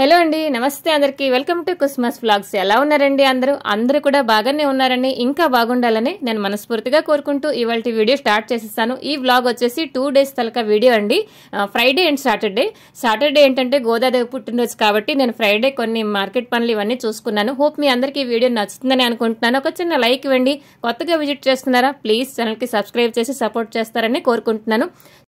hello అండి నమస్తే అందరికీ వెల్కమ్ టు క్రిస్మస్ వ్లాగ్స్ ఎలా ఉన్నారండి అందరూ అందరూ కూడా బాగానే ఉన్నారని ఇంకా బాగుండాలని నేను మనస్ఫూర్తిగా కోరుకుంటూ ఇవాళ వీడియో స్టార్ట్ చేసేస్తాను ఈ వ్లాగ్ వచ్చేసి టూ డేస్ తలక వీడియో అండి ఫ్రైడే అండ్ సాటర్డే సాటర్డే ఏంటంటే గోదాదేవి పుట్టినరోజు కాబట్టి నేను ఫ్రైడే కొన్ని మార్కెట్ పనులు ఇవన్నీ చూసుకున్నాను హోప్ మీ అందరికీ ఈ వీడియో నచ్చుతుందని అనుకుంటున్నాను ఒక చిన్న లైక్ ఇవ్వండి కొత్తగా విజిట్ చేస్తున్నారా ప్లీజ్ ఛానల్కి సబ్స్క్రైబ్ చేసి సపోర్ట్ చేస్తారని కోరుకుంటున్నాను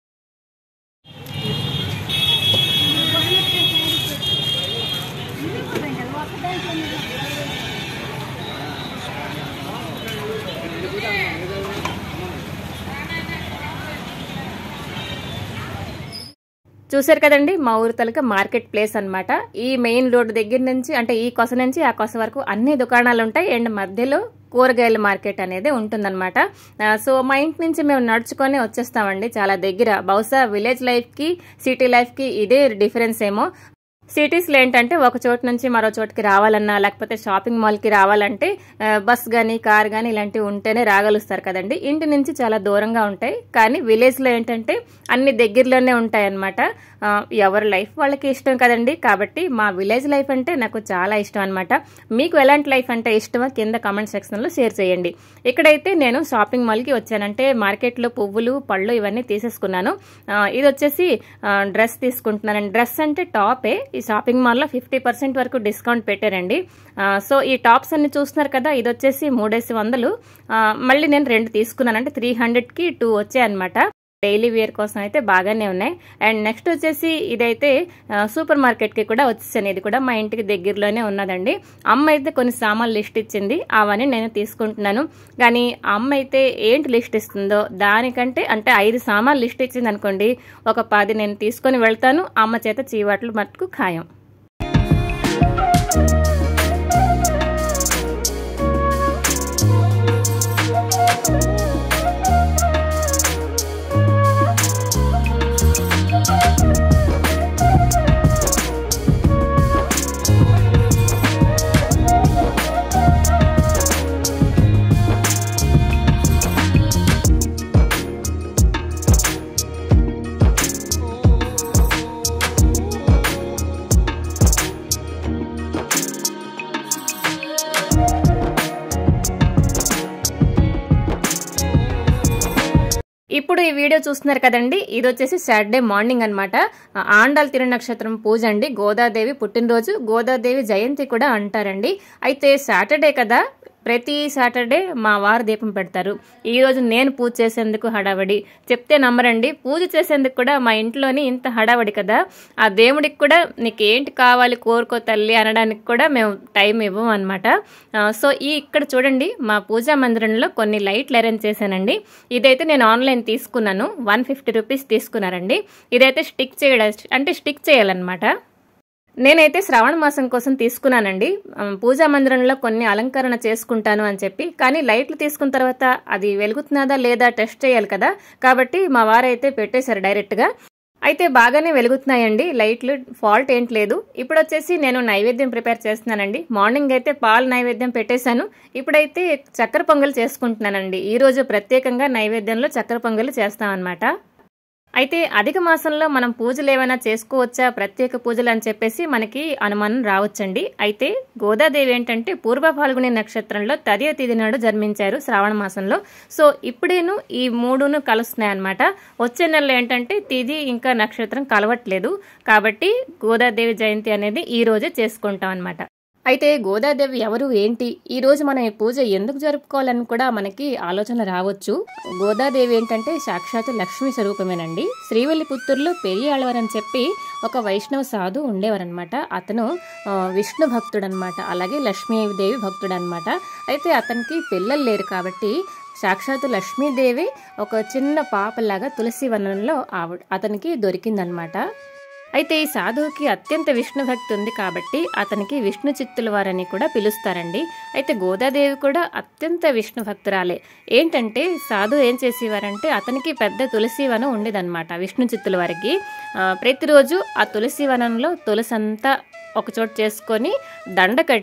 చూశారు కదండి మా ఊరు తలక మార్కెట్ ప్లేస్ అన్నమాట ఈ మెయిన్ రోడ్ దగ్గర నుంచి అంటే ఈ కొస నుంచి ఆ కొస వరకు అన్ని దుకాణాలు ఉంటాయి అండ్ మధ్యలో కూరగాయల మార్కెట్ అనేది ఉంటుందన్నమాట ఆ, సో మా ఇంటి నుంచి మేము నడుచుకొని వచ్చేస్తామండి చాలా దగ్గర బహుశా విలేజ్ లైఫ్కి సిటీ లైఫ్కి ఇదే డిఫరెన్స్ ఏమో సిటీస్లో ఏంటంటే ఒక చోటు నుంచి మరో చోటుకి రావాలన్నా లేకపోతే షాపింగ్ మాల్కి రావాలంటే ఆ, బస్ కానీ కార్ కానీ ఇలాంటివి ఉంటేనే రాగలుస్తారు కదండి ఇంటి నుంచి చాలా దూరంగా ఉంటాయి కానీ విలేజ్లో ఏంటంటే అన్ని దగ్గరలోనే ఉంటాయి అన్నమాట ఆ, ఎవరి లైఫ్ వాళ్ళకి ఇష్టం కదండి కాబట్టి మా విలేజ్ లైఫ్ అంటే నాకు చాలా ఇష్టం అనమాట మీకు ఎలాంటి లైఫ్ అంటే ఇష్టమో కింద కామెంట్ సెక్షన్లో షేర్ చేయండి ఇక్కడైతే నేను షాపింగ్ మాల్కి వచ్చానంటే మార్కెట్లో పువ్వులు పళ్ళు ఇవన్నీ తీసేసుకున్నాను ఆ, ఇది వచ్చేసి ఆ, డ్రెస్ తీసుకుంటున్నాను డ్రెస్ అంటే టాపే ఈ షాపింగ్ మాల్లో ఫిఫ్టీ పర్సెంట్ వరకు డిస్కౌంట్ పెట్టారండి ఆ, సో ఈ టాప్స్ అన్ని చూస్తున్నారు కదా ఇది వచ్చేసి మూడేసి వందలు ఆ, మళ్ళీ నేను రెండు తీసుకున్నాను అంటే త్రీ హండ్రెడ్కి టూ వచ్చాయి అనమాట డైలీ వేర్ కోసం అయితే బాగానే ఉన్నాయి అండ్ నెక్స్ట్ వచ్చేసి ఇదైతే ఆ, సూపర్ మార్కెట్కి కూడా వచ్చేసాను ఇది కూడా మా ఇంటికి దగ్గరలోనే ఉన్నదండి అమ్మ అయితే కొన్ని సామాన్లు లిస్ట్ ఇచ్చింది అవన్నీ నేను తీసుకుంటున్నాను కానీ అమ్మ అయితే ఏంటి లిస్ట్ ఇస్తుందో దానికంటే అంటే ఐదు సామాన్లు లిస్ట్ ఇచ్చింది అనుకోండి ఒక పది నేను తీసుకొని వెళ్తాను అమ్మ చేత చీవాట్లు మట్టుకు ఖాయం ఇప్పుడు ఈ వీడియో చూస్తున్నారు కదండి ఇది వచ్చేసి సాటర్డే మార్నింగ్ అనమాట ఆండాల్ తిరు నక్షత్రం పూజ అండి గోదాదేవి పుట్టినరోజు గోదాదేవి జయంతి కూడా అంటారండి అయితే సాటర్డే కదా ప్రతి సాటర్డే మా వారు దీపం పెడతారు ఈ రోజు నేను పూజ చేసేందుకు హడావడి చెప్తే నమ్మరండి పూజ చేసేందుకు కూడా మా ఇంట్లోని ఇంత హడావడి కదా ఆ దేవుడికి కూడా నీకు ఏంటి కావాలి కోరుకో తల్లి అనడానికి కూడా మేము టైం ఇవ్వం అనమాట సో ఈ ఇక్కడ చూడండి మా పూజా మందిరంలో కొన్ని లైట్లు అరేంజ్ చేశానండి ఇదైతే నేను ఆన్లైన్ తీసుకున్నాను వన్ ఫిఫ్టీ రూపీస్ తీసుకున్నారండి ఇదైతే స్టిక్ చేయడం అంటే స్టిక్ చేయాలన్నమాట నేనైతే శ్రావణ మాసం కోసం తీసుకున్నానండి ఉమ్, పూజా మందిరంలో కొన్ని అలంకరణ చేసుకుంటాను అని చెప్పి కానీ లైట్లు తీసుకున్న తర్వాత అది వెలుగుతున్నదా లేదా టెస్ట్ చేయాలి కదా కాబట్టి మా వారైతే పెట్టేశారు డైరెక్ట్గా అయితే బాగానే వెలుగుతున్నాయండి లైట్లు ఫాల్ట్ ఏంటి లేదు ఇప్పుడు వచ్చేసి నేను నైవేద్యం ప్రిపేర్ చేస్తున్నానండి మార్నింగ్ అయితే పాలు నైవేద్యం పెట్టేశాను ఇప్పుడైతే చక్కెర పొంగల్ చేసుకుంటున్నానండి ఈ రోజు ప్రత్యేకంగా నైవేద్యంలో చక్కెర పొంగల్ చేస్తామన్నమాట అయితే అధిక మాసంలో మనం పూజలు ఏమైనా చేసుకోవచ్చా ప్రత్యేక పూజలు అని చెప్పేసి మనకి అనుమానం రావచ్చండి అయితే గోదాదేవి ఏంటంటే పూర్వ పాల్గొని నక్షత్రంలో తదియ తిథి నాడు జన్మించారు శ్రావణ మాసంలో సో ఇప్పుడేను ఈ మూడును కలుస్తున్నాయి అనమాట వచ్చే నెలలో ఏంటంటే తిథి ఇంకా నక్షత్రం కలవట్లేదు కాబట్టి గోదాదేవి జయంతి అనేది ఈ రోజే చేసుకుంటాం అనమాట అయితే గోదాదేవి ఎవరు ఏంటి ఈ రోజు మనం ఈ పూజ ఎందుకు జరుపుకోవాలని కూడా మనకి ఆలోచన రావచ్చు గోదాదేవి ఏంటంటే సాక్షాత్ లక్ష్మీ స్వరూపమేనండి శ్రీవల్లి పుత్తూరులో పెరియాళ్ళవర్ అని చెప్పి ఒక వైష్ణవ సాధు ఉండేవారనమాట అతను ఆ, విష్ణు భక్తుడనమాట అలాగే లక్ష్మీదేవి భక్తుడనమాట అయితే అతనికి పిల్లలు లేరు కాబట్టి సాక్షాత్ లక్ష్మీదేవి ఒక చిన్న పాపలాగా తులసి వనంలో ఆవిడ అతనికి దొరికిందనమాట అయితే ఈ సాధువుకి అత్యంత విష్ణు భక్తి ఉంది కాబట్టి అతనికి విష్ణు చిత్తుల వారని కూడా పిలుస్తారండి అయితే గోదాదేవి కూడా అత్యంత విష్ణు భక్తురాలే ఏంటంటే సాధు ఏం చేసేవారంటే అతనికి పెద్ద తులసి వనం ఉండేదన్నమాట విష్ణు చిత్తుల వారికి ఆ, ప్రతిరోజు ఆ తులసి వనంలో తులసి అంతా ఒక చోటు చేసుకొని దండ కట్టి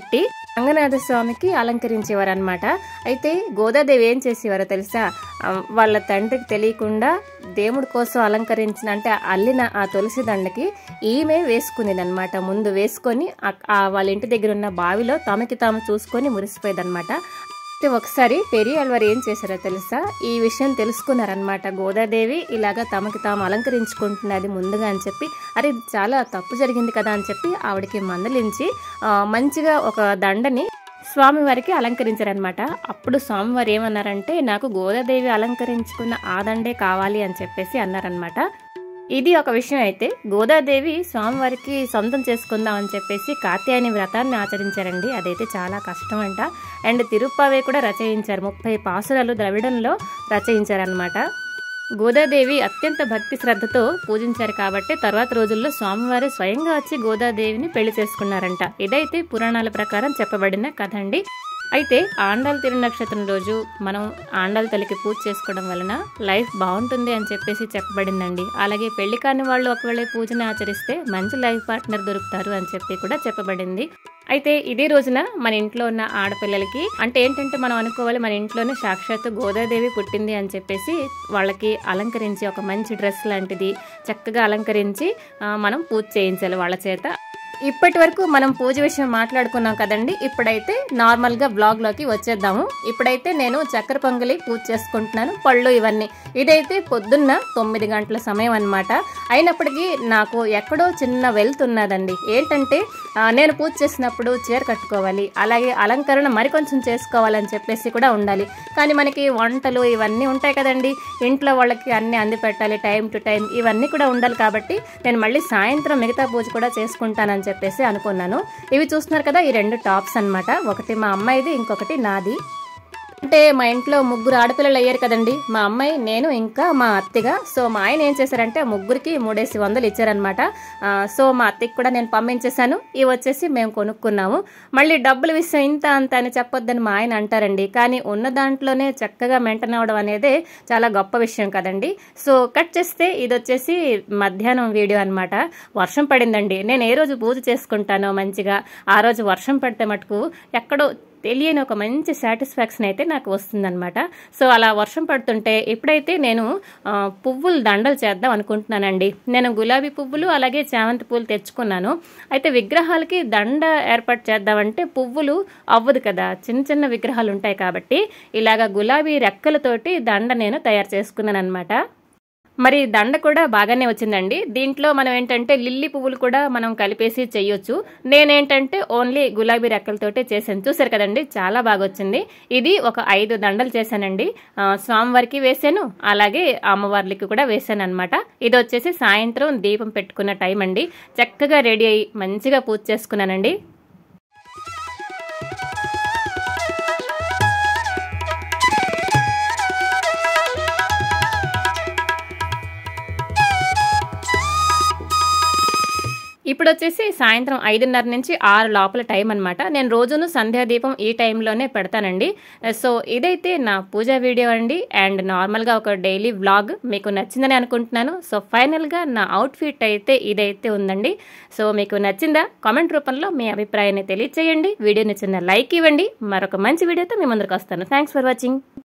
రంగనాథ స్వామికి అలంకరించేవారు అనమాట అయితే గోదాదేవి ఏం చేసేవారో తెలుసా ఆ, వాళ్ళ తండ్రికి తెలియకుండా దేవుడి కోసం అలంకరించిన అంటే అల్లిన ఆ తులసి దండకి ఈమె వేసుకునేది అనమాట ముందు వేసుకొని ఆ- ఆ వాళ్ళ ఇంటి దగ్గర ఉన్న బావిలో తమకి తాము చూసుకొని మురిసిపోయేది అనమాట అయితే ఒకసారి పెరియాళ్ళవారు ఏం చేశారో తెలుసా ఈ విషయం తెలుసుకున్నారనమాట గోదాదేవి ఇలాగా తమకి తాము అలంకరించుకుంటున్నది ముందుగా అని చెప్పి అరే ఇది చాలా తప్పు జరిగింది కదా అని చెప్పి ఆవిడకి మందలించి ఆ, మంచిగా ఒక దండని స్వామివారికి అలంకరించారనమాట అప్పుడు స్వామివారు ఏమన్నారంటే నాకు గోదాదేవి అలంకరించుకున్న ఆ దండే కావాలి అని చెప్పేసి అన్నారనమాట ఇది ఒక విషయం అయితే గోదాదేవి స్వామివారికి సొంతం చేసుకుందాం అని చెప్పేసి కాత్యాయని వ్రతాన్ని ఆచరించారండి అదైతే చాలా కష్టం అంట అండ్ తిరుప్పావే కూడా రచయించారు ముప్పై పాసురాలు ద్రవిడంలో రచయించారనమాట గోదాదేవి అత్యంత భక్తి శ్రద్ధతో పూజించారు కాబట్టి తర్వాత రోజుల్లో స్వామివారు స్వయంగా వచ్చి గోదాదేవిని పెళ్లి చేసుకున్నారంట ఇదైతే పురాణాల ప్రకారం చెప్పబడిన కథ అండి అయితే ఆండాల తిరునక్షత్రం రోజు మనం ఆండాల తల్లికి పూజ చేసుకోవడం వలన లైఫ్ బాగుంటుంది అని చెప్పేసి చెప్పబడిందండి అలాగే పెళ్లి కాని వాళ్ళు ఒకవేళ ఈ పూజను ఆచరిస్తే మంచి లైఫ్ పార్ట్నర్ దొరుకుతారు అని చెప్పి కూడా చెప్పబడింది అయితే ఇదే రోజున మన ఇంట్లో ఉన్న ఆడపిల్లలకి అంటే ఏంటంటే మనం అనుకోవాలి మన ఇంట్లోనే సాక్షాత్తు గోదాదేవి పుట్టింది అని చెప్పేసి వాళ్ళకి అలంకరించి ఒక మంచి డ్రెస్ లాంటిది చక్కగా అలంకరించి ఆ, మనం పూజ చేయించాలి వాళ్ళ చేత ఇప్పటి వరకు మనం పూజ విషయం మాట్లాడుకున్నాం కదండి ఇప్పుడైతే నార్మల్గా బ్లాగ్లోకి వచ్చేద్దాము ఇప్పుడైతే నేను చక్కెర పొంగలి పూజ చేసుకుంటున్నాను పళ్ళు ఇవన్నీ ఇదైతే పొద్దున్న తొమ్మిది గంటల సమయం అన్నమాట అయినప్పటికీ నాకు ఎక్కడో చిన్న వెల్త్ ఉన్నదండి ఏంటంటే ఆ, నేను పూజ చేసినప్పుడు చీర కట్టుకోవాలి అలాగే అలంకరణ మరికొంచెం చేసుకోవాలని చెప్పేసి కూడా ఉండాలి కానీ మనకి వంటలు ఇవన్నీ ఉంటాయి కదండి ఇంట్లో వాళ్ళకి అన్ని అంది పెట్టాలి టైం టు టైం ఇవన్నీ కూడా ఉండాలి కాబట్టి నేను మళ్ళీ సాయంత్రం మిగతా పూజ కూడా చేసుకుంటానని చెప్పేసి అనుకున్నాను ఇవి చూస్తున్నారు కదా ఈ రెండు టాప్స్ అన్నమాట ఒకటి మా అమ్మాయిది ఇంకొకటి నాది అంటే మా ఇంట్లో ముగ్గురు ఆడపిల్లలు అయ్యారు కదండి మా అమ్మాయి నేను ఇంకా మా అత్తగా సో మా ఆయన ఏం చేశారంటే ముగ్గురికి మూడేసి వందలు ఇచ్చారనమాట ఆ, సో మా అత్తకి కూడా నేను పంపించేశాను ఇవి వచ్చేసి మేము కొనుక్కున్నాము మళ్ళీ డబ్బులు విషయం ఇంత అంత అని చెప్పొద్దని మా ఆయన అంటారండి కానీ ఉన్న దాంట్లోనే చక్కగా మెయింటైన్ అవ్వడం అనేది చాలా గొప్ప విషయం కదండి సో కట్ చేస్తే ఇది వచ్చేసి మధ్యాహ్నం వీడియో అన్నమాట వర్షం పడిందండి నేను ఏ రోజు పూజ చేసుకుంటానో మంచిగా ఆ రోజు వర్షం పడితే మటుకు ఎక్కడో తెలియని ఒక మంచి సాటిస్ఫాక్షన్ అయితే నాకు వస్తుందన్నమాట సో అలా వర్షం పడుతుంటే ఇప్పుడైతే నేను ఆ, పువ్వులు దండలు చేద్దాం అనుకుంటున్నానండి నేను గులాబీ పువ్వులు అలాగే చామంతి పూలు తెచ్చుకున్నాను అయితే విగ్రహాలకి దండ ఏర్పాటు చేద్దామంటే పువ్వులు అవ్వదు కదా చిన్న చిన్న విగ్రహాలు ఉంటాయి కాబట్టి ఇలాగ గులాబీ రెక్కలతోటి దండ నేను తయారు చేసుకున్నాను అనమాట మరి దండ కూడా బాగానే వచ్చిందండి దీంట్లో మనం ఏంటంటే లిల్లీ పువ్వులు కూడా మనం కలిపేసి చేయొచ్చు నేనేంటంటే ఓన్లీ గులాబీ రెక్కలతోటే చేశాను చూసారు కదండి చాలా బాగా వచ్చింది ఇది ఒక ఐదు దండలు చేశానండి ఆ, స్వామివారికి వేసాను అలాగే అమ్మవార్లకి కూడా వేసాను అనమాట ఇది వచ్చేసి సాయంత్రం దీపం పెట్టుకున్న టైం అండి చక్కగా రెడీ అయ్యి మంచిగా పూజ చేసుకున్నానండి ఇప్పుడు వచ్చేసి సాయంత్రం ఐదున్నర నుంచి ఆరు లోపల టైం అనమాట నేను రోజును సంధ్యాదీపం ఈ టైంలోనే పెడతానండి సో ఇదైతే నా పూజా వీడియో అండి అండ్ నార్మల్గా ఒక డైలీ వ్లాగ్ మీకు నచ్చిందని అనుకుంటున్నాను సో ఫైనల్గా నా అవుట్ఫిట్ అయితే ఇదైతే ఉందండి సో మీకు నచ్చిందా కామెంట్ రూపంలో మీ అభిప్రాయాన్ని తెలియచేయండి వీడియోని చిన్న లైక్ ఇవ్వండి మరొక మంచి వీడియోతో మీ ముందరికి వస్తాను థ్యాంక్స్ ఫర్ వాచింగ్